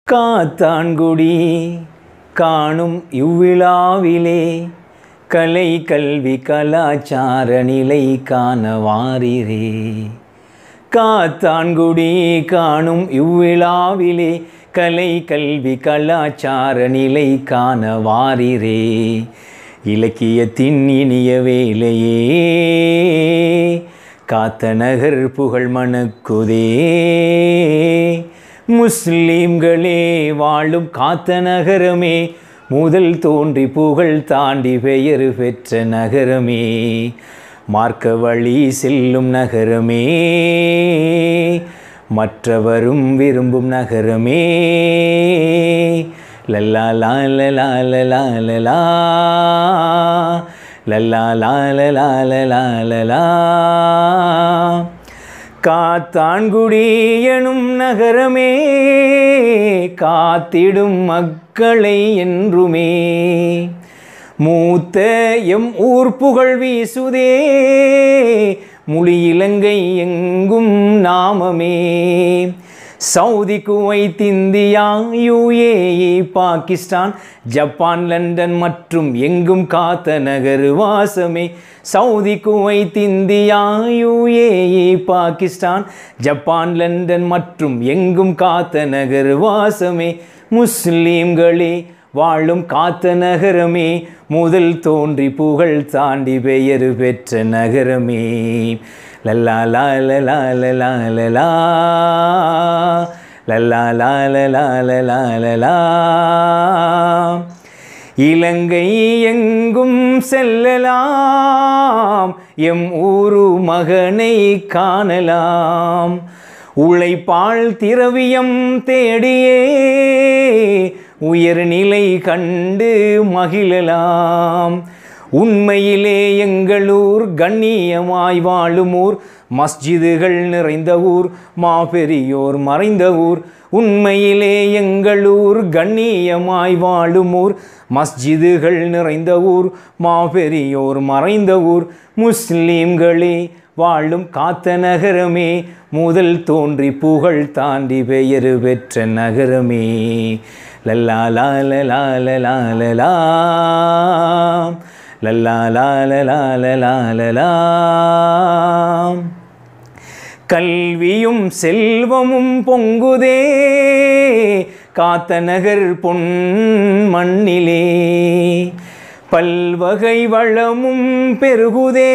காத்தான்குடி காணும் இவ்விழாவிலே கலை கல்வி கலாச்சார நிலை காண வாரிரே காத்தான்குடி காணும் இவ்விழாவிலே கலை கல்வி கலாச்சார நிலை காண வாரிரே இலக்கியத்தின் இனிய வேலையே காத்த நகர் புகழ் மணக்குதே முஸ்லீம்களே வாழும் காத்த நகரமே முதல் தோன்றி புகழ் தாண்டி பெயர் பெற்ற நகரமே மார்க்க வழி செல்லும் நகரமே மற்றவரும் விரும்பும் நகரமே லல்லா லா லலா லலா லலா லல்லா லா லலா லலா லலா காத்தான்குடி எனும் நகரமே காத்திடும் மக்களை என்றுமே மூத்த எம் ஊர் புகழ் வீசுதே மொழி இலங்கை எங்கும் நாமமே Saudi Kuwait India UAE Pakistan Japan London மற்றும் எங்கும் காத்த நகர் வாசமே Saudi Kuwait India UAE Pakistan Japan London மற்றும் எங்கும் காத்த நகர் வாசமே முஸ்லீம்களே வாழும் காத்த நகரமே முதல் தோன்றி புகழ் தாண்டி பெயர் பெற்ற நகரமே லல்லா லா லலா லலா லலா லல்லா லா லலா லலா லலா இலங்கை எங்கும் செல்லலாம் எம் ஊரு மகனை காணலாம் உழைப்பாள் திரவியம் தேடியே உயர்நிலை கண்டு மகிழலாம் உண்மையிலே எங்களூர் கண்ணியமாய் வாழும் ஊர் மஸ்ஜிதுகள் நிறைந்த ஊர் மாபெரியோர் மறைந்த ஊர் உண்மையிலே எங்களூர் கண்ணியமாய் வாழும் ஊர் மஸ்ஜிதுகள் நிறைந்த ஊர் மாபெரியோர் மறைந்த ஊர் முஸ்லீம்களே வாழும் காத்த நகரமே முதல் தோன்றி புகழ் தாண்டி பெயர் பெற்ற நகரமே லல்லா லா லலா லலா லலா லல்லா லா லலா லலா லலா கல்வியும் செல்வமும் பொங்குதே காத்த நகர் பொன் மண்ணிலே பல்வகை வளமும் பெருகுதே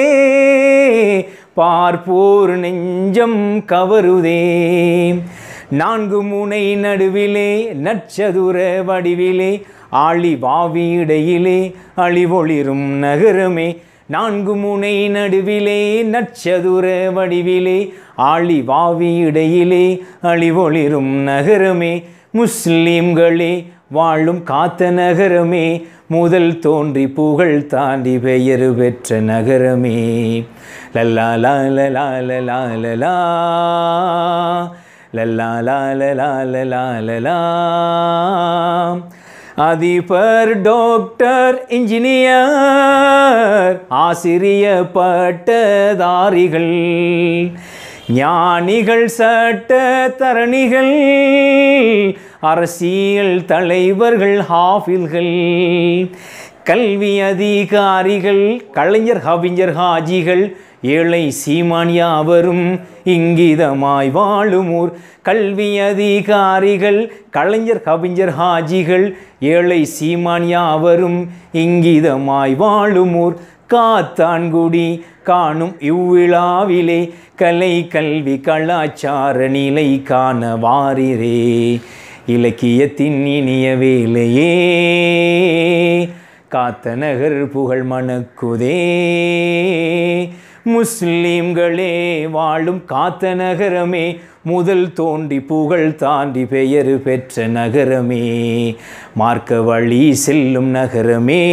பார்ப்போர் நெஞ்சம் கவருதே நான்கு முனை நடுவிலே நட்சதுர வடிவிலே ஆழி வாவி இடையிலே அழிவொளிரும் நகரமே நான்கு முனை நடுவிலே நட்சதுர வடிவிலே ஆழி வாவி இடையிலே அழிவொளிரும் நகரமே முஸ்லீம்களே வாழும் காத்த நகரமே முதல் தோன்றி புகழ் தாண்டி பெயர் பெற்ற நகரமே லல்லா லா லலா லலா லலா லல்லா லா லலா லலா லலா அதிபர் டாக்டர் இன்ஜினியர் ஆசிரிய பட்டதாரிகள் ஞானிகள் சட்ட தரணிகள் அரசியல் தலைவர்கள் ஹாஃபில்கள் கல்வி அதிகாரிகள் கலைஞர் கவிஞர் ஹாஜிகள் ஏழை சீமானியாவரும் இங்கிதமாய் வாழுமூர் கல்வி அதிகாரிகள் கலைஞர் கவிஞர் ஹாஜிகள் ஏழை சீமானியாவரும் இங்கிதமாய் வாழுமூர் காத்தான்குடி காணும் இவ்விழாவிலே கலை கல்வி கலாச்சார நிலை காண வாரிரே இலக்கியத்தின் இனிய வேலையே காத்த நகர் புகழ் மணக்குதே முஸ்லீம்களே வாழும் காத்த நகரமே முதல் தோன்றி புகழ் தாண்டி பெயர் பெற்ற நகரமே மார்க்க வழி செல்லும் நகரமே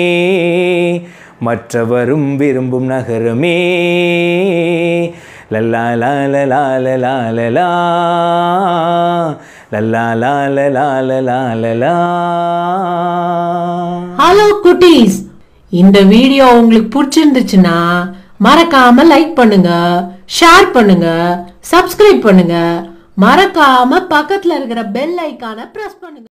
மற்றவரும் விரும்பும் நகரமே லல்லா லா லலா லலா லலா லல்லா லா லலா லலா லலா ஹலோ குட்டீஸ் இந்த வீடியோ உங்களுக்கு பிடிச்சிருந்துச்சுன்னா மறக்காம லைக் பண்ணுங்க ஷேர் பண்ணுங்க சப்ஸ்கிரைப் பண்ணுங்க மறக்காம பக்கத்துல இருக்கிற பெல் ஐக்கான பிரஸ் பண்ணுங்க